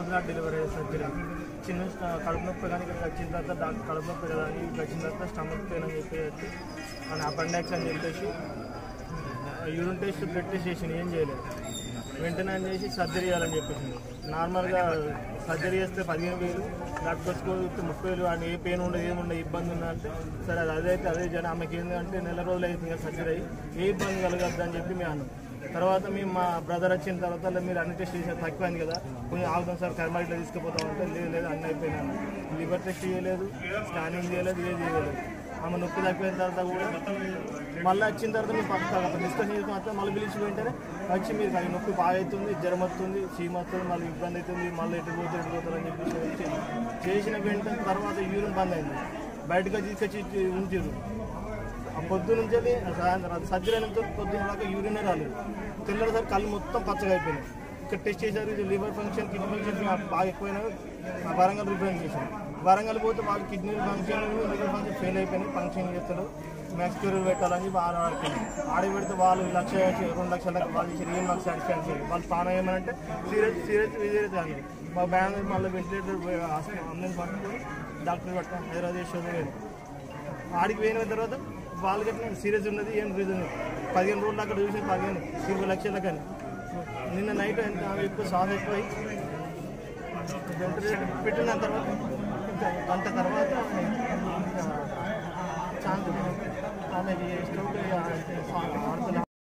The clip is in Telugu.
బ్లాడ్ డెలివరీ సర్జరీ చిన్న స్ట- కడుపు నొప్పి కానీ ఇక్కడికి వచ్చిన తర్వాత డాక్టర్ కడుపు నొప్పి కదా అని ఇక్కడికి వచ్చిన తర్వాత స్టమక్ పెయిన్ అని చెప్పేసి అని అపెండాక్స్ అని చెప్పేసి యూరిన్ టెస్ట్ బ్లడ్ టెస్ట్ చేసి ఏం చేయలేదు వెంటనే ఆయన చేసి సర్జరీ చేయాలని చెప్పేసి నార్మల్గా సర్జరీ చేస్తే పదిహేను వేలు డాక్టర్స్కి ముప్పై వేలు ఆయన ఏ పెయిన్ ఉండదు ఏముండదు ఇబ్బంది ఉందా అంటే సరే అది అదైతే అదే జన ఆమెకి ఏంటంటే నెల రోజులు అవుతుంది కదా సర్జరీ అయ్యి ఏ ఇబ్బంది కలగద్దు అని చెప్పి మేము అన్నాం తర్వాత మేము మా బ్రదర్ వచ్చిన తర్వాత "లే, మీరు అన్ని టెస్ట్ చేసిన తక్కువైంది కదా కొంచెం ఆగుతాం సార్ కర్మాయిట్లో తీసుకుపోతాం అంటే లేదు లేదు అన్నీ అయిపోయినాను లివర్ టెస్ట్ చేయలేదు స్కానింగ్ చేయలేదు ఏది చేయలేదు ఆమె నొప్పి తగ్గిపోయిన తర్వాత కూడా మళ్ళీ వచ్చిన తర్వాత మేము పక్క డిస్కషన్ చేసుకున్న తర్వాత మళ్ళీ పిలిచి వెంటనే వచ్చి మీరు అది నొప్పి బాగా అవుతుంది జ్వరం వస్తుంది చీమ వస్తుంది మళ్ళీ ఇబ్బంది అవుతుంది మళ్ళీ ఎటు పోతే ఎటు పోతారు అని చెప్పేసి వచ్చి చేసిన వెంటనే తర్వాత యూరిన్ బంద్ అయింది బయటకు తీసుకొచ్చి ఇచ్చి ఉంచారు ఆ పొద్దు నుంచి వెళ్ళి సాయంత్రం సర్జరీ అయినంత పొద్దున్న దాకా యూరినే రాలేదు తెల్లసారి కళ్ళు మొత్తం పచ్చగా అయిపోయినాయి ఇక్కడ టెస్ట్ చేశారు ఇది లివర్ ఫంక్షన్ కిడ్నీ ఫంక్షన్ బాగా ఎక్కువైనా వరంగల్ రిప్రజెంట్ చేశారు వరంగల్ పోతే వాళ్ళు kidney function liver function fail అయిపోయినాయి ఫంక్షన్ చేస్తారు మ్యాక్స్ క్యూర్ పెట్టాలని చెప్పి ఆడ ఆడుతుంది ఆడి పెడితే వాళ్ళు లక్ష రెండు లక్షల దాకా వాళ్ళు చేసి ఏం మాకు సాటిస్ఫాక్షన్ చేయాలి వాళ్ళు ప్రాణం ఏమనంటే సీరియస్ సీరియస్ సీరియస్ అని మా బ్యాంక్ మళ్ళీ వెంటిలేటర్ అంబులెన్స్ పట్టుకొని డాక్టర్ పట్టుకొని హైదరాబాద్ చేసి ఆడికి పోయిన తర్వాత వాళ్ళు కట్టిన సీరియస్ ఉన్నది ఏం రీజన్ పదిహేను రోజులు అక్కడ చూసి పదిహేను ఇరవై లక్షల కానీ నిన్న నైట్ ఎంత ఎక్కువ సాఫ్ ఎక్కువ వెంటిలేటర్ పెట్టిన తర్వాత గంట తర్వాత ఛాన్స్ ఆమెకి స్ట్రోక్